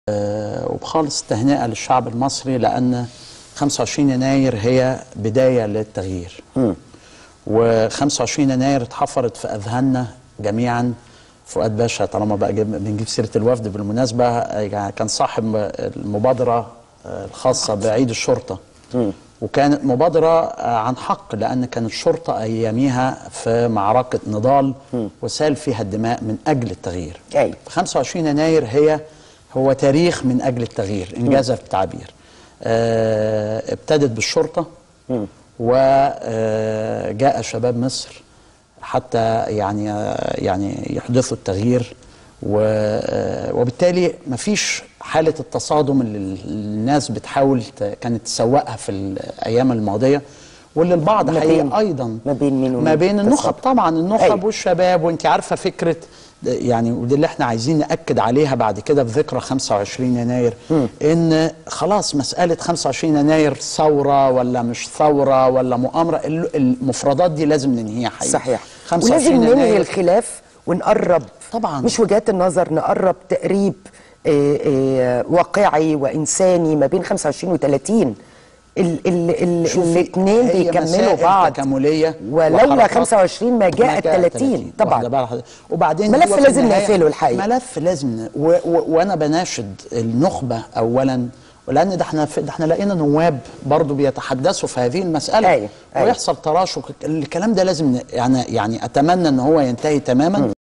آه، وبخالص التهنئة للشعب المصري لأن 25 يناير هي بداية للتغيير و25 يناير اتحفرت في أذهاننا جميعا فؤاد باشا طالما بقى جيب- بنجيب سيرة الوفد بالمناسبة آه، يعني كان صاحب المبادرة آه، الخاصة بعيد الشرطة وكانت مبادرة آه، عن حق لأن كانت الشرطة أياميها في معركة نضال وسال فيها الدماء من أجل التغيير أيوة. 25 يناير هي هو تاريخ من أجل التغيير إنجاز التعبير آه، ابتدت بالشرطة وجاء شباب مصر حتى يعني يعني يحدثوا التغيير و- آه، وبالتالي مفيش حالة التصادم اللي الناس بتحاول ت- كانت تسوقها في الأيام الماضية واللي البعض ما بين- حقيقة أيضا ما بين مين ما بين ومين؟ النخب تصادم. طبعا النخب أيوة. والشباب وانت عارفة فكرة يعني ودي اللي احنا عايزين نأكد عليها بعد كده في ذكرى 25 يناير ان خلاص مسألة 25 يناير ثورة ولا مش ثورة ولا مؤامرة ال- المفردات دي لازم ننهيها حقيقي صحيح 25 ولازم ننهي يناير الخلاف ونقرب طبعاً. مش وجهات النظر نقرب تقريب آه، آه، واقعي وانساني ما بين 25 و30 ال ال ال شوفي، الاثنين هي بيكملوا مسائل بعض تكاملية ولولا وحركات 25 ما جاء ال 30 واخدة طبعا بال حضرتك؟ وبعدين ملف هو في لازم النهاية- نقفله الحقيقة. ملف لازم ن- و و وانا بناشد النخبه اولا ولان ده احنا في- ده احنا لقينا نواب برضو بيتحدثوا في هذه المساله أيوة، أيوة. ويحصل تراشق الكلام ده لازم ن- يعني يعني اتمنى ان هو ينتهي تماما